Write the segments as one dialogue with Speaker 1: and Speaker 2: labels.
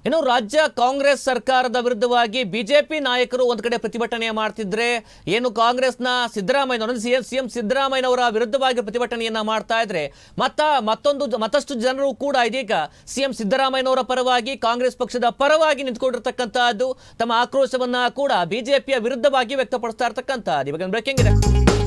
Speaker 1: ಇನ್ನು ರಾಜ್ಯ ಕಾಂಗ್ರೆಸ್ ಸರ್ಕಾರದ ವಿರುದ್ಧವಾಗಿ ಬಿಜೆಪಿ ನಾಯಕರು ಒಂದು ಕಡೆ ಪ್ರತಿಭಟನೆ ಮಾಡ್ತಿದ್ರೆ ಏನು ಕಾಂಗ್ರೆಸ್ನ Siddaramaiah C M C M ಸಿದ್ದರಾಮಯ್ಯನವರ ವಿರುದ್ಧವಾಗಿ ಪ್ರತಿಭಟನೆಯನ್ನ ಮಾಡ್ತಾ ಇದ್ರೆ ಮತ್ತ ಮತ್ತೊಂದು ಮತ್ತಷ್ಟು ಜನರು ಕೂಡ ಇದೀಗ ಸಿ ಎಂ ಸಿದ್ದರಾಮಯ್ಯನವರ ಪರವಾಗಿ ಕಾಂಗ್ರೆಸ್ ಪಕ್ಷದ ಪರವಾಗಿ ನಿಂತ್ಕೊಂಡಿರ್ತಕ್ಕಂತಹದ್ದು ತಮ್ಮ ಆಕ್ರೋಶವನ್ನ ಕೂಡ ಬಿಜೆಪಿಯ ವಿರುದ್ಧವಾಗಿ ವ್ಯಕ್ತಪಡಿಸ್ತಾ ಇರ್ತಕ್ಕಂಥದ್ದು ಇವಾಗ ಬ್ರೇಕಿಂಗ್ ಇದೆ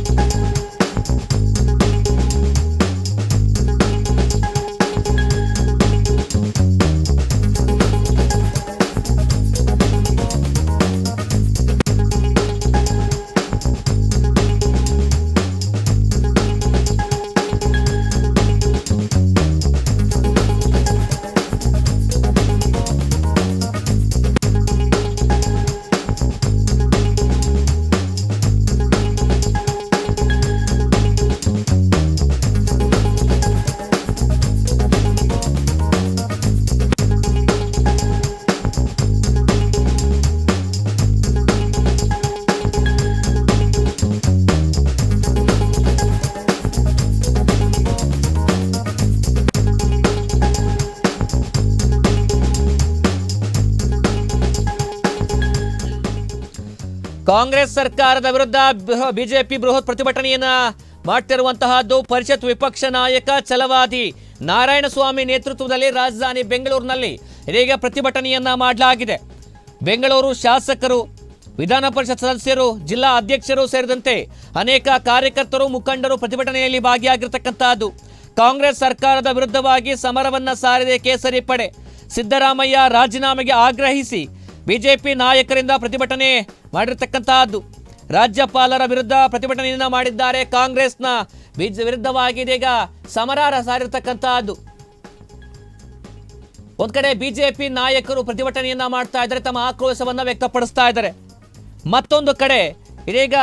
Speaker 1: ಕಾಂಗ್ರೆಸ್ ಸರ್ಕಾರದ ವಿರುದ್ಧ ಬೃಹ- ಬಿಜೆಪಿ ಬೃಹತ್ ಪ್ರತಿಭಟನೆಯನ್ನ ಮಾಡ್ತಿರುವಂತಹದ್ದು ಪರಿಷತ್ ವಿಪಕ್ಷ ನಾಯಕ ಛಲವಾದಿ ನಾರಾಯಣಸ್ವಾಮಿ ನೇತೃತ್ವದಲ್ಲಿ ರಾಜಧಾನಿ ಬೆಂಗಳೂರಿನಲ್ಲಿ ಇದೀಗ ಪ್ರತಿಭಟನೆಯನ್ನ ಮಾಡಲಾಗಿದೆ ಬೆಂಗಳೂರು ಶಾಸಕರು ವಿಧಾನ ಪರಿಷತ್ ಸದಸ್ಯರು ಜಿಲ್ಲಾ ಅಧ್ಯಕ್ಷರು ಸೇರಿದಂತೆ ಅನೇಕ ಕಾರ್ಯಕರ್ತರು ಮುಖಂಡರು ಪ್ರತಿಭಟನೆಯಲ್ಲಿ ಭಾಗಿಯಾಗಿರ್ತಕ್ಕಂತಹದ್ದು ಕಾಂಗ್ರೆಸ್ ಸರ್ಕಾರದ ವಿರುದ್ಧವಾಗಿ ಸಮರವನ್ನ ಸಾರಿದೆ ಕೇಸರಿ ಪಡೆ ಸಿದ್ದರಾಮಯ್ಯ ರಾಜೀನಾಮೆಗೆ ಆಗ್ರಹಿಸಿ ಬಿಜೆಪಿ ನಾಯಕರಿಂದ ಪ್ರತಿಭಟನೆ ಮಾಡಿರ್ತಕ್ಕಂತಹದ್ದು ರಾಜ್ಯಪಾಲರ ವಿರುದ್ಧ ಪ್ರತಿಭಟನೆಯನ್ನ ಮಾಡಿದ್ದಾರೆ ಕಾಂಗ್ರೆಸ್ನ ಬಿಜ ವಿರುದ್ಧವಾಗಿ ಇದೀಗ ಸಮರ ಸಾರಿರ್ತಕ್ಕಂತಹದ್ದು ಒಂದ್ ಕಡೆ ಬಿಜೆಪಿ ನಾಯಕರು ಪ್ರತಿಭಟನೆಯನ್ನ ಮಾಡ್ತಾ ಇದ್ದಾರೆ ತಮ್ಮ ಆಕ್ರೋಶವನ್ನ ವ್ಯಕ್ತಪಡಿಸ್ತಾ ಇದ್ದಾರೆ ಮತ್ತೊಂದು ಕಡೆ ಇದೀಗ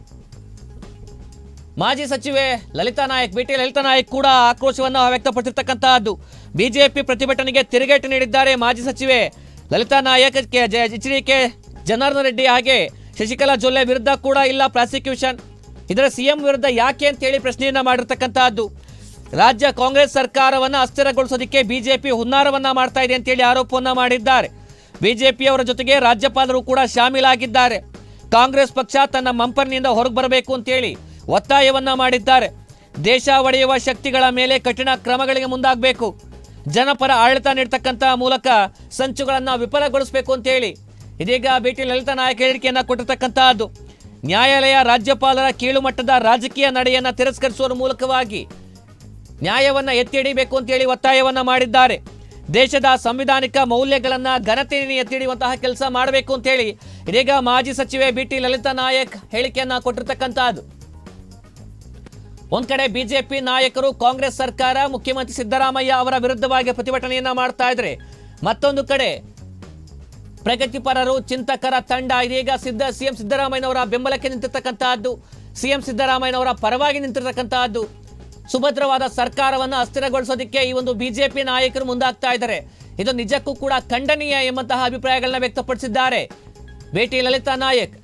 Speaker 1: ಮಾಜಿ ಸಚಿವೆ ಲಲಿತಾ ನಾಯಕ್ ಬಿಟಿ ಲಲಿತಾ ನಾಯಕ್ ಕೂಡ ಆಕ್ರೋಶವನ್ನು ವ್ಯಕ್ತಪಡಿಸಿರ್ತಕ್ಕಂತಹದ್ದು ಬಿಜೆಪಿ ಪ್ರತಿಭಟನೆಗೆ ತಿರುಗೇಟು ನೀಡಿದ್ದಾರೆ ಮಾಜಿ ಸಚಿವೆ ಲಲಿತಾ ನಾಯಕ್ ಕೆ- ಜ- H D K Janardhan Reddy ಹಾಗೆ ಶಶಿಕಲಾ ಜೊಲ್ಲೆ ವಿರುದ್ಧ ಕೂಡ ಇಲ್ಲ ಪ್ರಾಸಿಕ್ಯೂಷನ್ ಇದರ ಸಿಎಂ ವಿರುದ್ಧ ಯಾಕೆ ಅಂತೇಳಿ ಪ್ರಶ್ನೆಯನ್ನ ಮಾಡಿರ್ತಕ್ಕಂತಹದ್ದು ರಾಜ್ಯ ಕಾಂಗ್ರೆಸ್ ಸರ್ಕಾರವನ್ನ ಅಸ್ಥಿರಗೊಳಿಸೋದಕ್ಕೆ ಬಿಜೆಪಿ ಹುನ್ನಾರವನ್ನ ಮಾಡ್ತಾ ಇದೆ ಅಂತೇಳಿ ಆರೋಪವನ್ನ ಮಾಡಿದ್ದಾರೆ ಬಿಜೆಪಿಯವರ ಜೊತೆಗೆ ರಾಜ್ಯಪಾಲರು ಕೂಡ ಶಾಮೀಲಾಗಿದ್ದಾರೆ ಕಾಂಗ್ರೆಸ್ ಪಕ್ಷ ತನ್ನ ಮಂಪರ್ನಿಂದ ಹೊರಗೆ ಬರಬೇಕು ಅಂತೇಳಿ ಒತ್ತಾಯವನ್ನ ಮಾಡಿದ್ದಾರೆ ದೇಶ ಒಡೆಯುವ ಶಕ್ತಿಗಳ ಮೇಲೆ ಕಠಿಣ ಕ್ರಮಗಳಿಗೆ ಮುಂದಾಗಬೇಕು ಜನಪರ ಆಡಳಿತ ನೀಡ್ತಕ್ಕಂಥ ಮೂಲಕ ಸಂಚುಗಳನ್ನ ವಿಫಲಗೊಳಿಸಬೇಕು ಅಂತೇಳಿ ಇದೀಗ ಭೇಟಿ ಲಲಿತಾ ನಾಯಕ್ ಹೇಳಿಕೆಯನ್ನ ಕೊಟ್ಟಿರ್ತಕ್ಕಂತಹದ್ದು ನ್ಯಾಯಾಲಯ ರಾಜ್ಯಪಾಲರ ಕೀಳುಮಟ್ಟದ ರಾಜಕೀಯ ನಡೆಯನ್ನ ತಿರಸ್ಕರಿಸುವ ಮೂಲಕವಾಗಿ ನ್ಯಾಯವನ್ನ ಎತ್ತಿ ಹಿಡಿಬೇಕು ಅಂತೇಳಿ ಒತ್ತಾಯವನ್ನ ಮಾಡಿದ್ದಾರೆ ದೇಶದ ಸಂವಿಧಾನಿಕ ಮೌಲ್ಯಗಳನ್ನ ಘನತೆಯನ್ನು ಎತ್ತಿ ಹಿಡಿಯುವಂತಹ ಕೆಲಸ ಮಾಡಬೇಕು ಅಂತೇಳಿ ಇದೀಗ ಮಾಜಿ ಸಚಿವೆ ಬಿ ಟಿ ಲಲಿತಾ ನಾಯಕ್ ಹೇಳಿಕೆಯನ್ನ ಕೊಟ್ಟಿರ್ತಕ್ಕಂತಹದ್ದು ಒಂದ್ ಕಡೆ ಬಿಜೆಪಿ ನಾಯಕರು ಕಾಂಗ್ರೆಸ್ ಸರ್ಕಾರ ಮುಖ್ಯಮಂತ್ರಿ ಸಿದ್ದರಾಮಯ್ಯ ಅವರ ವಿರುದ್ಧವಾಗಿ ಪ್ರತಿಭಟನೆಯನ್ನ ಮಾಡ್ತಾ ಇದ್ರೆ ಮತ್ತೊಂದು ಕಡೆ ಪ್ರಗತಿಪರರು ಚಿಂತಕರ ತಂಡ ಇದೀಗ ಸಿದ್ದ ಸಿಎಂ ಸಿದ್ದರಾಮಯ್ಯನವರ ಬೆಂಬಲಕ್ಕೆ ನಿಂತಿರ್ತಕ್ಕಂತಹದ್ದು ಸಿಎಂ ಸಿದ್ದರಾಮಯ್ಯನವರ ಪರವಾಗಿ ನಿಂತಿರ್ತಕ್ಕಂತಹದ್ದು ಸುಭದ್ರವಾದ ಸರ್ಕಾರವನ್ನು ಅಸ್ಥಿರಗೊಳಿಸೋದಕ್ಕೆ ಈ ಒಂದು ಬಿಜೆಪಿ ನಾಯಕರು ಮುಂದಾಗ್ತಾ ಇದ್ದಾರೆ ಇದು ನಿಜಕ್ಕೂ ಕೂಡ ಖಂಡನೀಯ ಎಂಬಂತಹ ಅಭಿಪ್ರಾಯಗಳನ್ನ ವ್ಯಕ್ತಪಡಿಸಿದ್ದಾರೆ ಭೇಟಿ ಲಲಿತಾ ನಾಯಕ್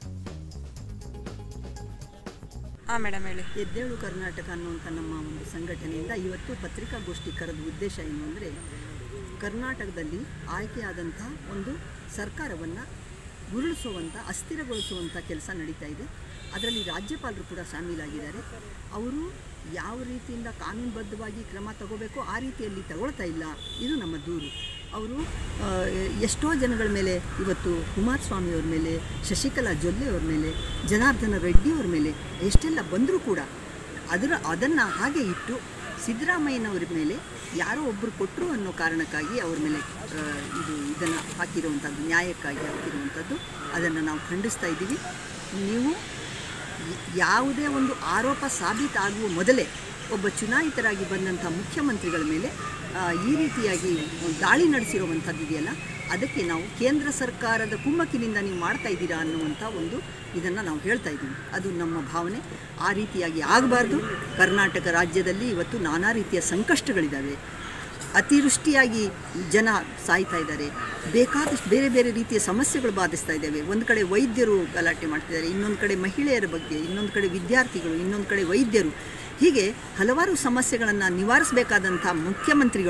Speaker 2: ಹಾಂ ಮೇಡಮ್ ಹೇಳಿ
Speaker 3: ಎದ್ದೇಳು ಕರ್ನಾಟಕ ಅನ್ನುವಂಥ ನಮ್ಮ ಒಂದು ಸಂಘಟನೆಯಿಂದ ಇವತ್ತು ಪತ್ರಿಕಾಗೋಷ್ಠಿ ಕರೆದ ಉದ್ದೇಶ ಏನು ಅಂದರೆ ಕರ್ನಾಟಕದಲ್ಲಿ ಆಯ್ಕೆಯಾದಂಥ ಒಂದು ಸರ್ಕಾರವನ್ನು ಉರುಳಿಸುವಂಥ ಅಸ್ಥಿರಗೊಳಿಸುವಂಥ ಕೆಲಸ ನಡೀತಾ ಇದೆ ಅದರಲ್ಲಿ ರಾಜ್ಯಪಾಲರು ಕೂಡ ಶಾಮೀಲಾಗಿದ್ದಾರೆ ಅವರು ಯಾವ ರೀತಿಯಿಂದ ಕಾನೂನುಬದ್ಧವಾಗಿ ಕ್ರಮ ತಗೋಬೇಕೋ ಆ ರೀತಿಯಲ್ಲಿ ತಗೊಳ್ತಾ ಇಲ್ಲ ಇದು ನಮ್ಮ ದೂರು ಅವರು ಆ, ಎಷ್ಟೋ ಜನಗಳ ಮೇಲೆ ಇವತ್ತು ಕುಮಾರಸ್ವಾಮಿಯವ್ರ ಮೇಲೆ ಶಶಿಕಲಾ ಜೊಲ್ಲೆಯವ್ರ ಮೇಲೆ ಜನಾರ್ದನ ರೆಡ್ಡಿಯವ್ರ ಮೇಲೆ ಎಷ್ಟೆಲ್ಲ ಬಂದರೂ ಕೂಡ ಅದರ ಅದನ್ನು ಹಾಗೆ ಇಟ್ಟು ಸಿದ್ದರಾಮಯ್ಯನವ್ರ ಮೇಲೆ ಯಾರೋ ಒಬ್ಬರು ಕೊಟ್ಟರು ಅನ್ನೋ ಕಾರಣಕ್ಕಾಗಿ ಅವ್ರ ಮೇಲೆ ಆ, ಇದು ಇದನ್ನು ಹಾಕಿರುವಂಥದ್ದು ನ್ಯಾಯಕ್ಕಾಗಿ ಹಾಕಿರುವಂಥದ್ದು ಅದನ್ನು ನಾವು ಖಂಡಿಸ್ತಾ ಇದ್ದೀವಿ ನೀವು ಯ- ಯಾವುದೇ ಒಂದು ಆರೋಪ ಸಾಬೀತಾಗುವ ಮೊದಲೇ ಒಬ್ಬ ಚುನಾಯಿತರಾಗಿ ಬಂದಂಥ ಮುಖ್ಯಮಂತ್ರಿಗಳ ಮೇಲೆ ಆ, ಈ ರೀತಿಯಾಗಿ ದಾಳಿ ನಡೆಸಿರುವಂಥದ್ದು ಇದೆಯಲ್ಲ ಅದಕ್ಕೆ ನಾವು ಕೇಂದ್ರ ಸರ್ಕಾರದ ಕುಮ್ಮಕ್ಕಿನಿಂದ ನೀವು ಮಾಡ್ತಾ ಇದ್ದೀರಾ ಅನ್ನುವಂಥ ಒಂದು ಇದನ್ನು ನಾವು ಹೇಳ್ತಾ ಇದ್ದೀವಿ ಅದು ನಮ್ಮ ಭಾವನೆ ಆ ರೀತಿಯಾಗಿ ಆಗಬಾರ್ದು ಕರ್ನಾಟಕ ರಾಜ್ಯದಲ್ಲಿ ಇವತ್ತು ನಾನಾ ರೀತಿಯ ಸಂಕಷ್ಟಗಳಿದ್ದಾವೆ ಅತಿವೃಷ್ಟಿಯಾಗಿ ಜನ ಸಾಯ್ತಾ ಇದ್ದಾರೆ ಬೇಕಾದಷ್ಟು ಬೇರೆ ಬೇರೆ ರೀತಿಯ ಸಮಸ್ಯೆಗಳು ಬಾಧಿಸ್ತಾ ಇದ್ದಾವೆ ಒಂದು ಕಡೆ ವೈದ್ಯರು ಗಲಾಟೆ ಮಾಡ್ತಿದ್ದಾರೆ ಇನ್ನೊಂದು ಕಡೆ ಮಹಿಳೆಯರ ಬಗ್ಗೆ ಇನ್ನೊಂದು ಕಡೆ ವಿದ್ಯಾರ್ಥಿಗಳು ಇನ್ನೊಂದು ಕಡೆ ವೈದ್ಯರು ಹೀಗೆ ಹಲವಾರು ಸಮಸ್ಯೆಗಳನ್ನು ನಿವಾರಿಸಬೇಕಾದಂಥ ಮುಖ್ಯಮಂತ್ರಿಗಳು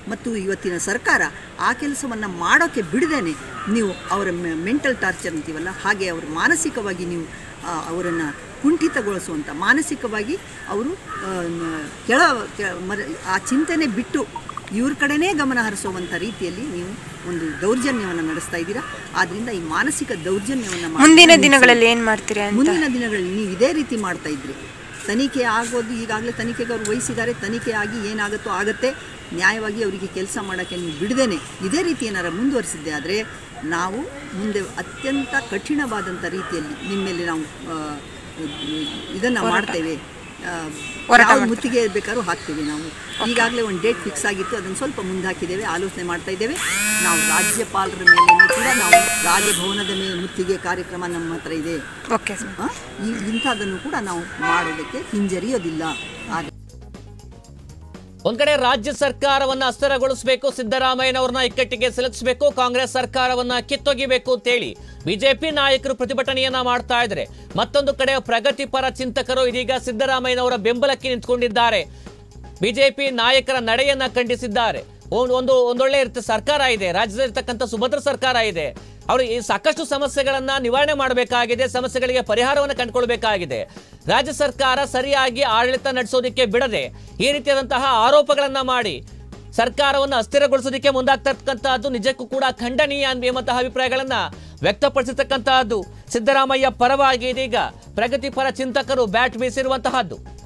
Speaker 3: ಮತ್ತು ಇವತ್ತಿನ ಸರ್ಕಾರ ಆ ಕೆಲಸವನ್ನು ಮಾಡೋಕ್ಕೆ ಬಿಡದೇನೆ ನೀವು ಅವರ ಮೆಂಟಲ್ ಟಾರ್ಚರ್ ಅಂತೀವಲ್ಲ ಹಾಗೆ ಅವರು ಮಾನಸಿಕವಾಗಿ ನೀವು ಅವರನ್ನು ಕುಂಠಿತಗೊಳಿಸುವಂಥ ಮಾನಸಿಕವಾಗಿ ಅವರು ಆ, ನ- ಕೆಳ ಕೆ- ಮರ ಆ ಚಿಂತನೆ ಬಿಟ್ಟು ಇವ್ರ ಕಡೆನೇ ಗಮನ ಹರಿಸುವಂಥ ರೀತಿಯಲ್ಲಿ ನೀವು ಒಂದು ದೌರ್ಜನ್ಯವನ್ನು ನಡೆಸ್ತಾ ಇದ್ದೀರಾ ಆದ್ದರಿಂದ ಈ ಮಾನಸಿಕ ದೌರ್ಜನ್ಯವನ್ನು
Speaker 2: ಮುಂದಿನ ದಿನಗಳಲ್ಲಿ ಏನ್ ಮಾಡ್ತೀರಾ ಅಂತ
Speaker 3: ಮುಂದಿನ ದಿನಗಳಲ್ಲಿ ನೀವು ಇದೇ ರೀತಿ ಮಾಡ್ತಾ ಇದ್ರಿ ತನಿಖೆ ಆಗೋದು ಈಗಾಗಲೇ ತನಿಖೆಗೆ ಅವ್ರು ವಹಿಸಿದ್ದಾರೆ ತನಿಖೆ ಆಗಿ ಏನಾಗುತ್ತೋ ಆಗುತ್ತೆ ನ್ಯಾಯವಾಗಿ ಅವರಿಗೆ ಕೆಲಸ ಮಾಡೋಕ್ಕೆ ನೀವು ಬಿಡದೇನೆ ಇದೇ ರೀತಿ ಏನಾರ ಮುಂದುವರಿಸಿದ್ದೆ ಆದರೆ ನಾವು ಮುಂದೆ ಅತ್ಯಂತ ಕಠಿಣವಾದಂಥ ರೀತಿಯಲ್ಲಿ ನಿಮ್ಮ ಮೇಲೆ ನಾವು ಇದನ್ನು ಮಾಡ್ತೇವೆ ಆ, ಯಾವ ಮುತ್ತಿಗೆ ಬೇಕಾದ್ರೂ ಹಾಕ್ತೀವಿ ನಾವು ಈಗಾಗಲೇ ಒಂದು ಡೇಟ್ ಫಿಕ್ಸ್ ಆಗಿತ್ತು ಅದನ್ನು ಸ್ವಲ್ಪ ಮುಂದೆ ಹಾಕಿದ್ದೇವೆ ಆಲೋಚನೆ ಮಾಡ್ತಾ ಇದ್ದೇವೆ ನಾವು ರಾಜ್ಯಪಾಲರ ಮೇಲೆ ಕೂಡ ನಾವು ರಾಜಭವನದ ಮೇಲೆ ಮುತ್ತಿಗೆ ಕಾರ್ಯಕ್ರಮ ನಮ್ಮ ಹತ್ರ ಇದೆ
Speaker 2: ಓಕೆ ಸರ್
Speaker 3: ಆ, ಈ ಇಂಥದ್ದನ್ನು ಕೂಡ ನಾವು ಮಾಡೋದಕ್ಕೆ ಹಿಂಜರಿಯೋದಿಲ್ಲ ಆದರೆ
Speaker 1: ಒಂದ್ ಕಡೆ ರಾಜ್ಯ ಸರ್ಕಾರವನ್ನ ಅಸ್ಥಿರಗೊಳಿಸಬೇಕು ಸಿದ್ದರಾಮಯ್ಯನವರನ್ನ ಇಕ್ಕಟ್ಟಿಗೆ ಸಿಲುಕಿಸಬೇಕು ಕಾಂಗ್ರೆಸ್ ಸರ್ಕಾರವನ್ನ ಕಿತ್ತೊಗಿಬೇಕು ಅಂತೇಳಿ ಬಿಜೆಪಿ ನಾಯಕರು ಪ್ರತಿಭಟನೆಯನ್ನ ಮಾಡ್ತಾ ಇದ್ದಾರೆ ಮತ್ತೊಂದು ಕಡೆ ಪ್ರಗತಿಪರ ಚಿಂತಕರು ಇದೀಗ ಸಿದ್ದರಾಮಯ್ಯನವರ ಬೆಂಬಲಕ್ಕೆ ನಿಂತ್ಕೊಂಡಿದ್ದಾರೆ ಬಿಜೆಪಿ ನಾಯಕರ ನಡೆಯನ್ನ ಖಂಡಿಸಿದ್ದಾರೆ ಒಂದ್- ಒಂದು ಒಂದೊಳ್ಳೆ ಇರ್ತ- ಸರ್ಕಾರ ಇದೆ ರಾಜ್ಯದಲ್ಲಿರ್ತಕ್ಕಂಥ ಸುಭದ್ರ ಸರ್ಕಾರ ಇದೆ ಅವರು ಈ ಸಾಕಷ್ಟು ಸಮಸ್ಯೆಗಳನ್ನ ನಿವಾರಣೆ ಮಾಡಬೇಕಾಗಿದೆ ಸಮಸ್ಯೆಗಳಿಗೆ ಪರಿಹಾರವನ್ನು ಕಂಡುಕೊಳ್ಬೇಕಾಗಿದೆ ರಾಜ್ಯ ಸರ್ಕಾರ ಸರಿಯಾಗಿ ಆಡಳಿತ ನಡೆಸೋದಕ್ಕೆ ಬಿಡದೆ ಈ ರೀತಿಯಾದಂತಹ ಆರೋಪಗಳನ್ನ ಮಾಡಿ ಸರ್ಕಾರವನ್ನು ಅಸ್ಥಿರಗೊಳಿಸೋದಕ್ಕೆ ಮುಂದಾಗ್ತಕ್ಕಂತಹದ್ದು ನಿಜಕ್ಕೂ ಕೂಡ ಖಂಡನೀಯ ಎಂಬಂತಹ ಅಭಿಪ್ರಾಯಗಳನ್ನ ವ್ಯಕ್ತಪಡಿಸಿರ್ತಕ್ಕಂತಹದ್ದು ಸಿದ್ದರಾಮಯ್ಯ ಪರವಾಗಿ ಇದೀಗ ಪ್ರಗತಿಪರ ಚಿಂತಕರು ಬ್ಯಾಟ್ ಬೀಸಿರುವಂತಹದ್ದು